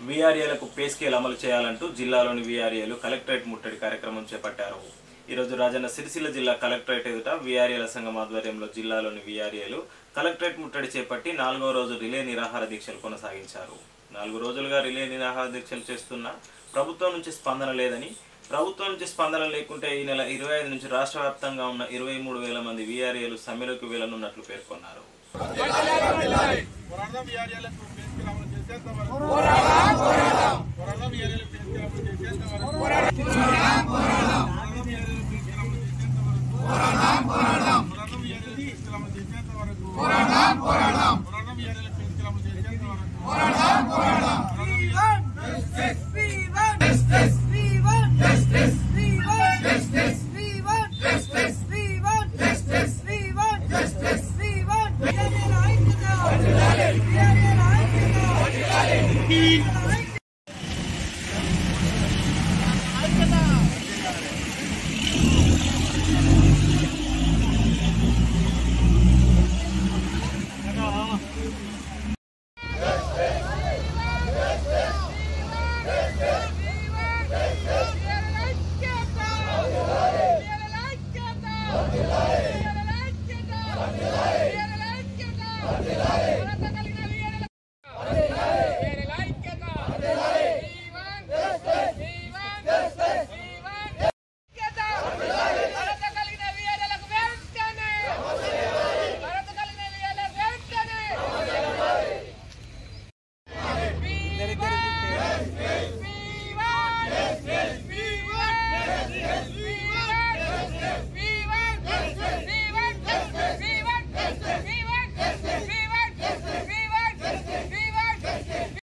వీఆర్ఏలకు pay scale అమలు చేయాలంటూ జిల్లాలోని వీఆర్ఏలు కలెక్టరేట్ ముట్టడి కార్యక్రమం చేపట్టారు ఈరోజు రాజన్న సిరిసిల్ల జిల్లా కలెక్టరేట్ ఎదుట వీఆర్ఏల సంఘం ఆధ్వర్యంలో జిల్లాలోని వీఆర్ఏలు కలెక్టరేట్ ముట్టడి చేపట్టి నాలుగో రోజు రిలే నిరాహార దీక్షలు కొనసాగించారు నాలుగు రోజులుగా రిలే నిరాహార దీక్షలు చేస్తున్న ప్రభుత్వం నుంచి స్పందన లేదని ప్రభుత్వం నుంచి స్పందన లేకుంటే ఈ నెల ఇరవై ఐదు నుంచి రాష్ట్ర వ్యాప్తంగా ఉన్న ఇరవై మూడు వేల మంది వీఆర్ఏలు సమ్మెలోకి వెళ్లనున్నట్లు పేర్కొన్నారు పోరాడదాం వీఆర్ఏలకు పేస్కిల్ అమలు చేసేంత వరకు పోరాడదాం వీఆర్ఏలకు పేస్కిల్ అమలు చేసేంత వరకు పోరాడదాం వీఆర్ఏలకు పేస్కిల్ అమలు చేసేంత వరకు పోరాడదాం వీఆర్ఏలకు పేస్కిల్ అమలు చేసేంత వరకు పోరాడదాం వీఆర్ఏలకు పేస్కిల్ అమలు చేసేంత వరకు Justice!